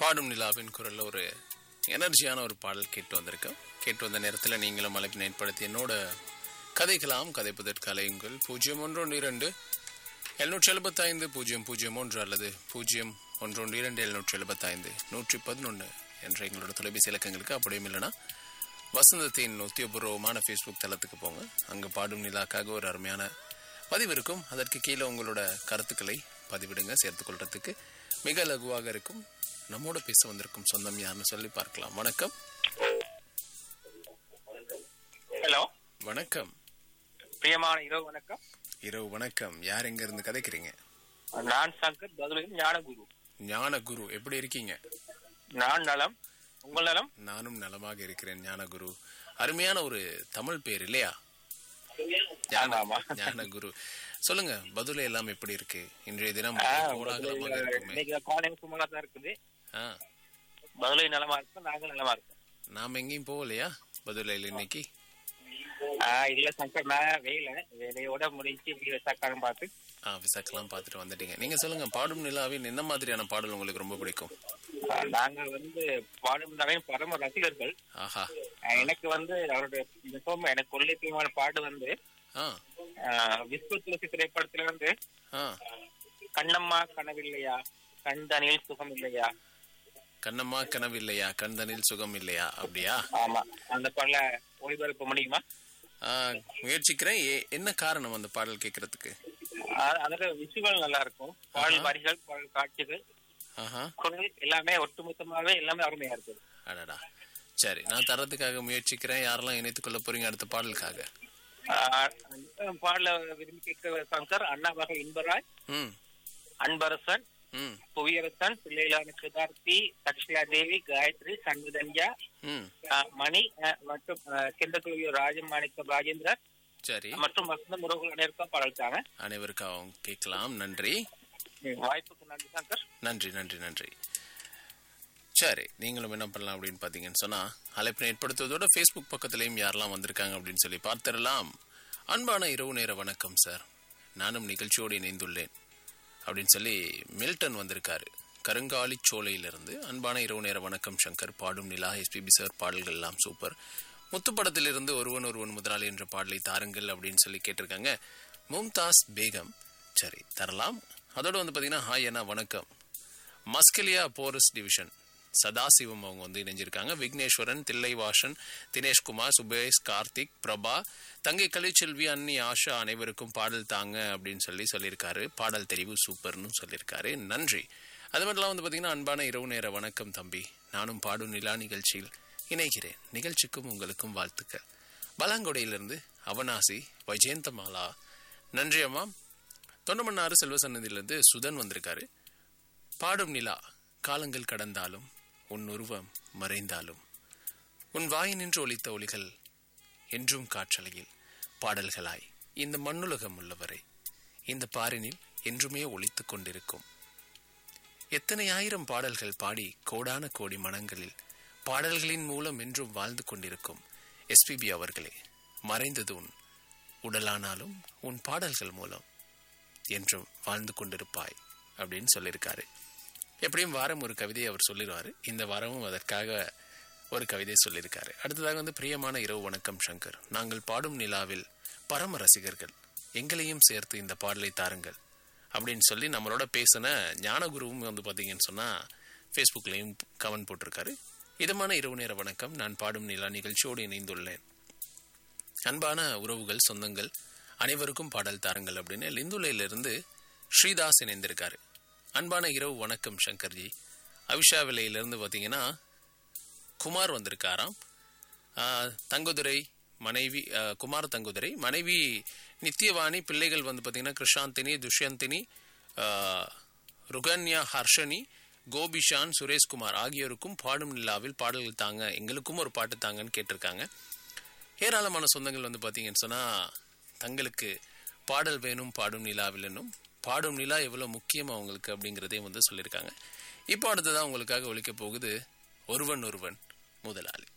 பாடும் நிலாவின் குரல்ல ஒரு எனர்ஜியான ஒரு பாடல் கேட்டு வந்திருக்கோம் கேட்டு வந்த நேரத்தில் நீங்களும் அழைப்பினை ஏற்படுத்தி என்னோட கதைக்கலாம் கதைப்பதற்கு அலையுங்கள் பூஜ்ஜியம் ஒன்று இரண்டு எழுநூற்றி எழுபத்தைந்து பூஜ்ஜியம் பூஜ்ஜியம் ஒன்று அல்லது பூஜ்ஜியம் ஒன்று இரண்டு எழுநூற்றி எழுபத்தைந்து நூற்றி பதினொன்று என்ற எங்களோட தொலைபேசி இலக்கங்களுக்கு அப்படியும் இல்லைன்னா வசந்தத்தின் உத்தியோகபூர்வமான ஃபேஸ்புக் தளத்துக்கு போங்க அங்கே பாடும் நிலாக்காக ஒரு அருமையான பதிவு இருக்கும் அதற்கு கீழே உங்களோட கருத்துக்களை பதிவிடுங்க சேர்த்துக்கொள்றதுக்கு மிக லகுவாக இருக்கும் நம்மோட பேச வந்திருக்கும் சொந்தம் யாருன்னு சொல்லி பார்க்கலாம் வணக்கம் ஹலோ வணக்கம் பிரியமான இரவு வணக்கம் இரவு வணக்கம் யார் எங்க இருந்து கதைக்கிறீங்க நான் சங்கர் பதிலும் ஞானகுரு ஞான குரு எப்படி இருக்கீங்க நான் நலம் உங்கள் நலம் நானும் நலமாக இருக்கிறேன் ஞானகுரு அருமையான ஒரு தமிழ் பேர் இல்லையா ஆமா, ஆமா. ஞானகுரு சொல்லுங்க பதில எல்லாம் எப்படி இருக்கு இன்றைய தினம் ஆ, கோலாகலமாக இருக்குமே இன்னைக்கு காலையில் சுமலா தான் இருக்குது ஆ, பதிலை நலமா இருக்கும் நாங்கள் நலமா இருக்கோம் நாம எங்கேயும் போகலையா பதிலையில் இன்னைக்கு ஆ, இல்ல சங்கர் நான் வேலை வேலையோட முடிஞ்சு வீடு சக்காரம் பார்த்து ஆ விசாக்கெல்லாம் பார்த்துட்டு வந்துட்டீங்க நீங்க சொல்லுங்க பாடும் நிலாவின் என்ன மாதிரியான பாடல் உங்களுக்கு ரொம்ப பிடிக்கும் ஆ, நாங்கள் வந்து பாடும் நவீன் பரம ரசிகர்கள் ஆஹா ஆ, எனக்கு வந்து அவருடைய மிகவும் எனக்கு கொள்ளை பிரியமான பாடு வந்து ஆ ஆ, விஸ்வ துளசி திரைப்படத்துல வந்து ஆ கண்ணம்மா கனவில்லையா கண்தனில் சுகம் இல்லையா கண்ணம்மா கனவில்லையா கண்தனில் சுகம் இல்லையா அப்படியா ஆமா அந்த பாடல ஒளிபரப்ப முடியுமா ஆ, முயற்சிக்கிறேன் ஏ- என்ன காரணம் அந்த பாடல் கேட்கறதுக்கு அ- அதுல விஷுவல் நல்லா இருக்கும் பாடல் வரிகள் பாடல் காட்சிகள் ஆஹா குரல் எல்லாமே ஒட்டுமொத்தமாவே எல்லாமே அருமையா இருக்கு அடடா சரி நான் தரத்துக்காக முயற்சிக்கிறேன் யாரெல்லாம் இணைத்துக் கொள்ள போறீங்க அடுத்த பாடலுக்காக ஆஹ் பாடல விரும்பி கேட்க சங்கர் அண்ணா வகை இன்பராய் ம் அன்பரசன் ம் புவியரசன் பிள்ளைகளான சிதார்த்தி தக்ஷிலா தேவி காயத்ரி சண்முதன்யா ம் ஆஹ் மணி ஆஹ் மற்றும் கிண்டத்தூரியோ ராஜமாணிக்கம் ராஜேந்திரன் சரி மற்றும் வசந்த முருகன் அனைவருக்கும் பாடல் தாங்க அனைவருக்காகவும் கேட்கலாம் நன்றி வாய்ப்புக்கு நன்றி சங்கர் நன்றி நன்றி நன்றி சரி நீங்களும் என்ன பண்ணலாம் அப்படின்னு பார்த்தீங்கன்னு சொன்னால் அழைப்பினை ஏற்படுத்துவதோட ஃபேஸ்புக் பக்கத்துலேயும் யாரெல்லாம் வந்திருக்காங்க அப்படின்னு சொல்லி பார்த்துடலாம் அன்பான இரவு நேர வணக்கம் சார் நானும் நிகழ்ச்சியோடு இணைந்துள்ளேன் அப்படின்னு சொல்லி மில்டன் வந்திருக்காரு கருங்காலி சோலையிலிருந்து அன்பான இரவு நேர வணக்கம் சங்கர் பாடும் நிலா எஸ்பிபி சார் பாடல்கள் எல்லாம் சூப்பர் முத்துப்படத்திலிருந்து ஒருவன் ஒருவன் முதலாளி என்ற பாடலை தாருங்கள் அப்படின்னு சொல்லி கேட்டிருக்காங்க மும்தாஸ் பேகம் சரி தரலாம் அதோட வந்து பார்த்தீங்கன்னா ஹாய் அண்ணா வணக்கம் மஸ்கலியா போரஸ் டிவிஷன் சதாசிவம் அவங்க வந்து இணைஞ்சிருக்காங்க விக்னேஸ்வரன் தில்லைவாசன் தினேஷ்குமார் சுபேஷ் கார்த்திக் பிரபா தங்கை கலைச்செல்வி அன்னி ஆஷா அனைவருக்கும் பாடல் தாங்க அப்படின்னு சொல்லி சொல்லியிருக்காரு பாடல் தெரிவு சூப்பர்னு சொல்லியிருக்காரு நன்றி அது மட்டும் இல்லாமல் வந்து பார்த்தீங்கன்னா அன்பான இரவு நேர வணக்கம் தம்பி நானும் பாடும் நிலா நிகழ்ச்சியில் இணைகிறேன் நிகழ்ச்சிக்கும் உங்களுக்கும் வாழ்த்துக்கள் பலாங்கொடையிலிருந்து அவனாசி வைஜெயந்தமாலா நன்றி அம்மா தொண்டமன்னாறு செல்வசன்னதியிலிருந்து சுதன் வந்திருக்காரு பாடும் நிலா காலங்கள் கடந்தாலும் உன் உருவம் மறைந்தாலும் உன் வாய் நின்று ஒலித்த ஒலிகள் என்றும் காற்றலையில் பாடல்களாய் இந்த மண்ணுலகம் உள்ளவரை இந்த பாரினில் என்றுமே ஒலித்துக் கொண்டிருக்கும் எத்தனை ஆயிரம் பாடல்கள் பாடி கோடான கோடி மனங்களில் பாடல்களின் மூலம் என்றும் வாழ்ந்து கொண்டிருக்கும் எஸ்பிபி அவர்களே மறைந்தது உன் உடலானாலும் உன் பாடல்கள் மூலம் என்றும் வாழ்ந்து கொண்டிருப்பாய் அப்படின்னு சொல்லியிருக்காரு எப்படியும் வாரம் ஒரு கவிதையை அவர் சொல்லிடுவார் இந்த வாரமும் அதற்காக ஒரு கவிதை சொல்லியிருக்காரு அடுத்ததாக வந்து பிரியமான இரவு வணக்கம் சங்கர் நாங்கள் பாடும் நிலாவில் பரம ரசிகர்கள் எங்களையும் சேர்த்து இந்த பாடலை தாருங்கள் அப்படின்னு சொல்லி நம்மளோட பேசின ஞானகுருவும் வந்து பார்த்தீங்கன்னு சொன்னால் ஃபேஸ்புக்லேயும் கமெண்ட் போட்டிருக்காரு இதமான இரவு நேர வணக்கம் நான் பாடும் நிலா நிகழ்ச்சியோடு இணைந்துள்ளேன் அன்பான உறவுகள் சொந்தங்கள் அனைவருக்கும் பாடல் தாருங்கள் அப்படின்னு லிந்துலையிலிருந்து ஸ்ரீதாஸ் இணைந்திருக்காரு அன்பான இரவு வணக்கம் சங்கர்ஜி அவிஷா விலையிலிருந்து பார்த்தீங்கன்னா குமார் வந்திருக்காராம் ஆஹ், தங்குதுரை மனைவி ஆஹ், குமார் தங்குதுரை மனைவி நித்தியவாணி பிள்ளைகள் வந்து பார்த்தீங்கன்னா கிருஷாந்தினி துஷ்யந்தினி ஆஹ், ருகன்யா ஹர்ஷனி கோபிஷான் சுரேஷ்குமார் ஆகியோருக்கும் பாடும் நிலாவில் பாடல்கள் தாங்க எங்களுக்கும் ஒரு பாட்டு தாங்கன்னு கேட்டிருக்காங்க ஏராளமான சொந்தங்கள் வந்து பார்த்தீங்கன்னு சொன்னால் தங்களுக்கு பாடல் வேணும் பாடும் நிலாவில் என்னும் பாடும் நிலா எவ்வளோ முக்கியம் அவங்களுக்கு அப்படிங்கிறதையும் வந்து சொல்லியிருக்காங்க இப்போ அடுத்ததான் உங்களுக்காக ஒழிக்க போகுது ஒருவன் ஒருவன் முதலாளி